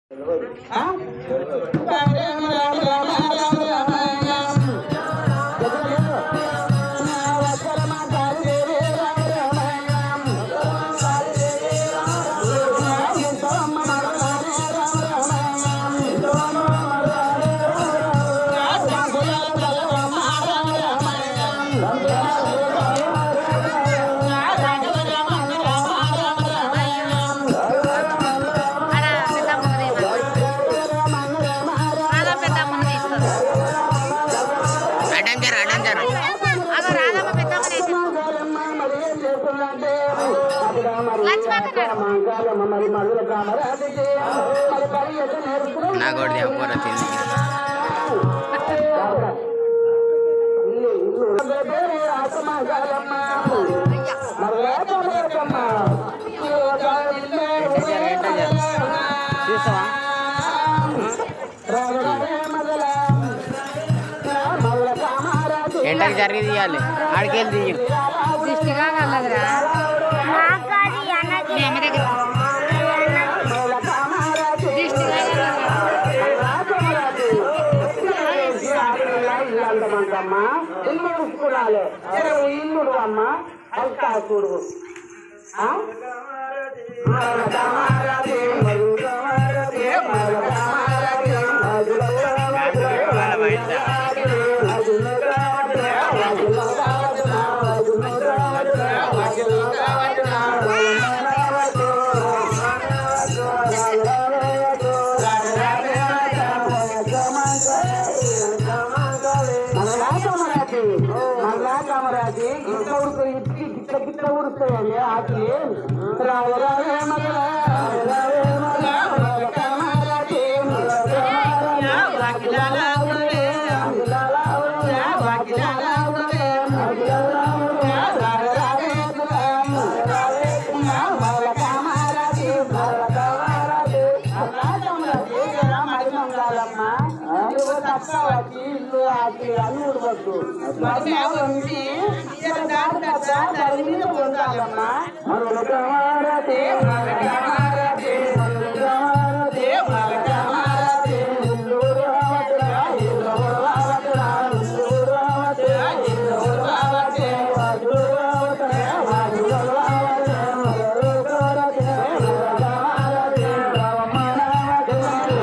ఆ? రామ రామ రామ రామ రామ రామ రామ. వత్సరమ కాళీ దేవి రామ రామ రామ. ఎంతోమ్మ మరలానే రామ రామ రామ. రాజాకులాల బలరామ రామ రామ ఆడ పెద్దమ్మది రాధా పెద్దమ్మని తీస్తారు అడ్డం జర అడ్డం జర అగో రాధమ్మ పెద్దమ్మని వేసేస్తారు నా కొడిది అపోర తింది చూసావా ఎంటకి జరిగి తీయాలి ఆడికెళ్ళి తీయు దృష్టిగా కలదురా మీ అమ్మ దగ్గర దృష్టిగా ఇల్లందమంటమ్మా ఇల్లు ఉడుచుకున్నాలే ఇల్లుడు అమ్మ అల్కా చూడు ఆ? మరొకమారది, మరొకమారది, మరొకమారది, మల్లాకమరాజి గిట్ల ఉడుకు ఇట్టి గిట్ల గిట్ల ఉడుకుతాయండి ఆకి రాయ రాయ మగ రాయ మగ మల్లకమరాజి ఇల్లు ఆకి అన్ని ఉడవద్దు ఉండి మీద ఉండాలమ్మా మరొకమారతి మరొకమారతి మరొకమారతి మరొకమారతి ఇల్లు రావట్రా ఇల్లు రావట్రా ఇల్లు రావట్రా ఇల్లు రావట్రా వాజు రావట్రా వాజు రావట్రా మరొకమారతి మరొకమారతి రావమారతి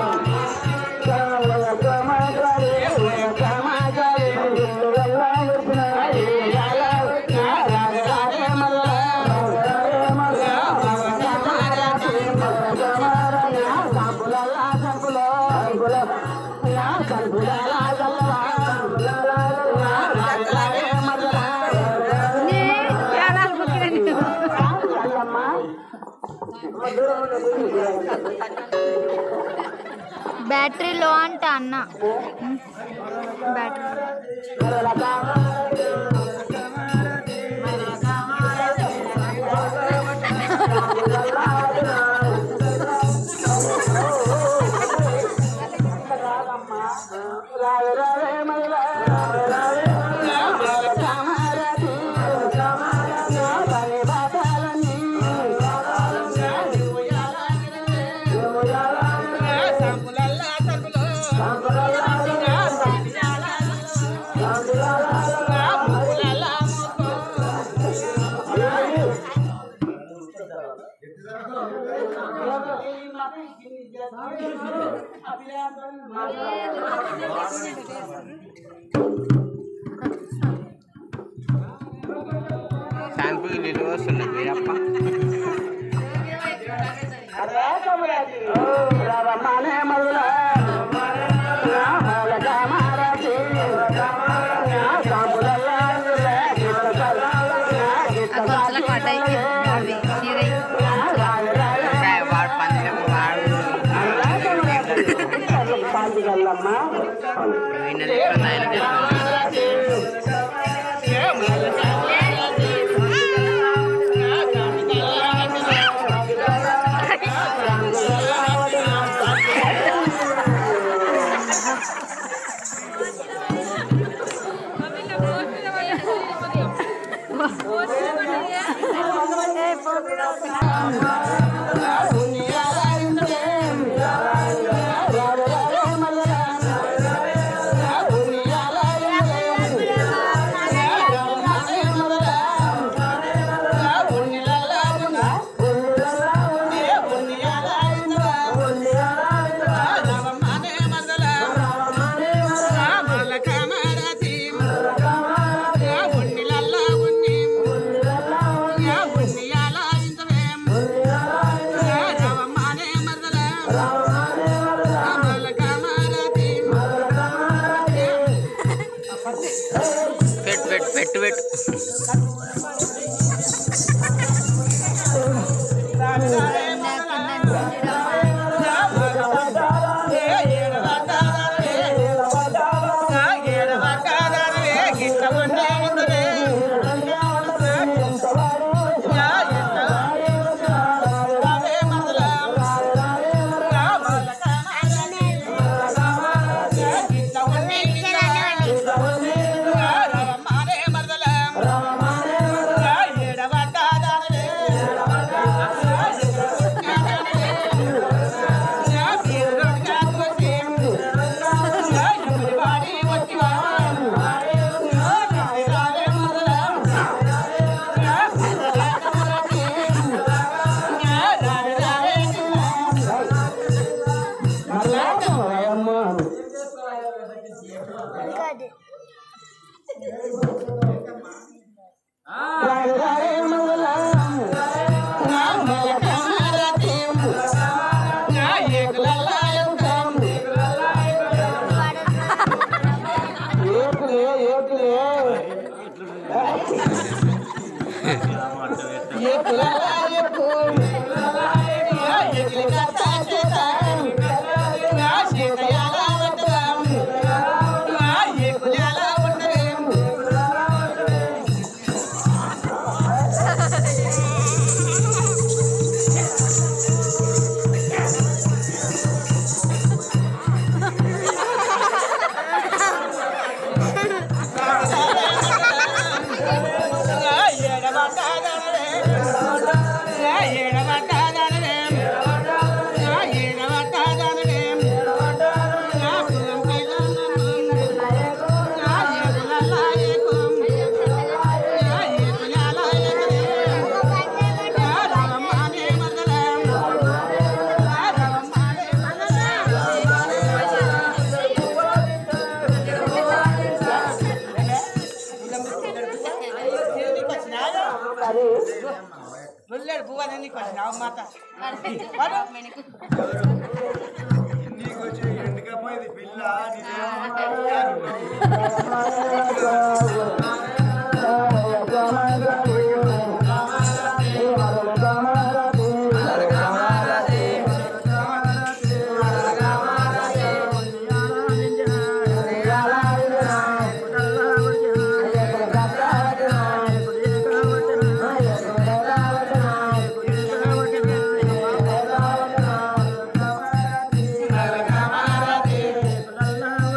బ్యాటరీ లో అంట అన్న బ్యాటరీ శాంపుల్ నిలువ వస్తున్నది వీరప్ప ఆ గొంతులకు పడ్డాయి అవి చీరయి ఇంకా వాడు పందెం వాడు విన్నది ఎట్లుంది ఆయన తెలుసు ఆ కట్టు పెట్టు ఏకులే ఏకులే ఏకులే ఏకు ముల్లెడు పువ్వు అని నీకు వచ్చినావు మాట రామ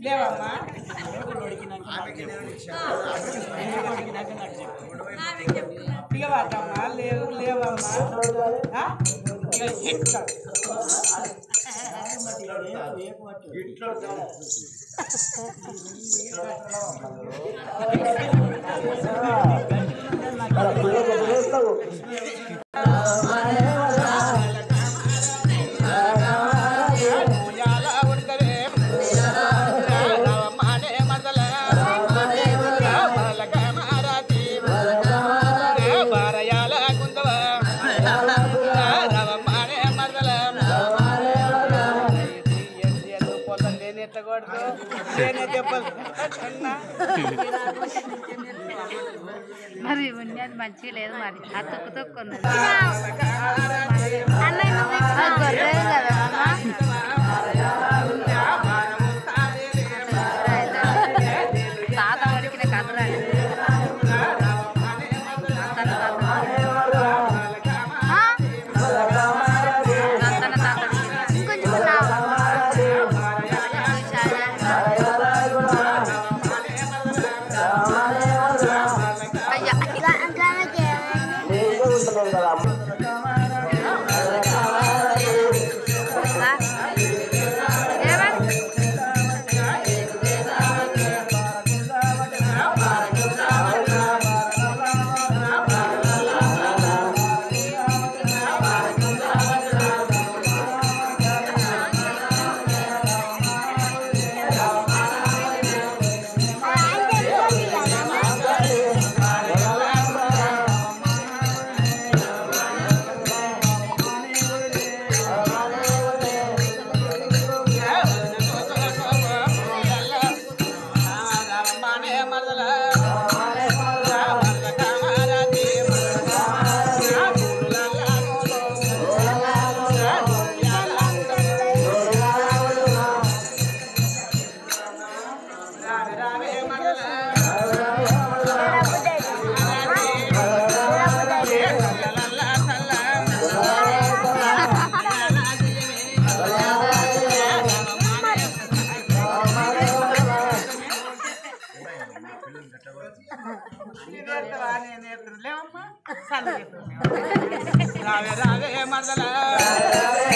లేవమ్మా ఇక పడమ్మా లేవు లేవమ్మా ఆ? ఇక ఇట్లా. ఉయ్యాల ఉడకరే. రావమ్మానే మరదల. బాలక మారాతి. బారయాల గుంతవ. రావమ్మానే మరదల. ఏంటి ఎద్దు పొలం లేని ఎట్లా కొడుతూ? లేని దెబ్బలు. అన్నా. మరి ఉండేది మంచిగా లేదు మరి ఆ తొక్కు తొక్కు ఉన్నది గొర్రెలు కదా తాత వడికిన కదరాలి తాతన తాత తాతన తాత ఇంకొంచెం అయ్యా నీకే ఉంటలేదు కదా ఏమని రావమ్మానే మరదల. బాలక మారాతి. రావే రావే మరదల. లల్ల సల్ల. నేర్తవా నేను నేర్తను లేవమ్మా సల్ల రావే రావే మరదల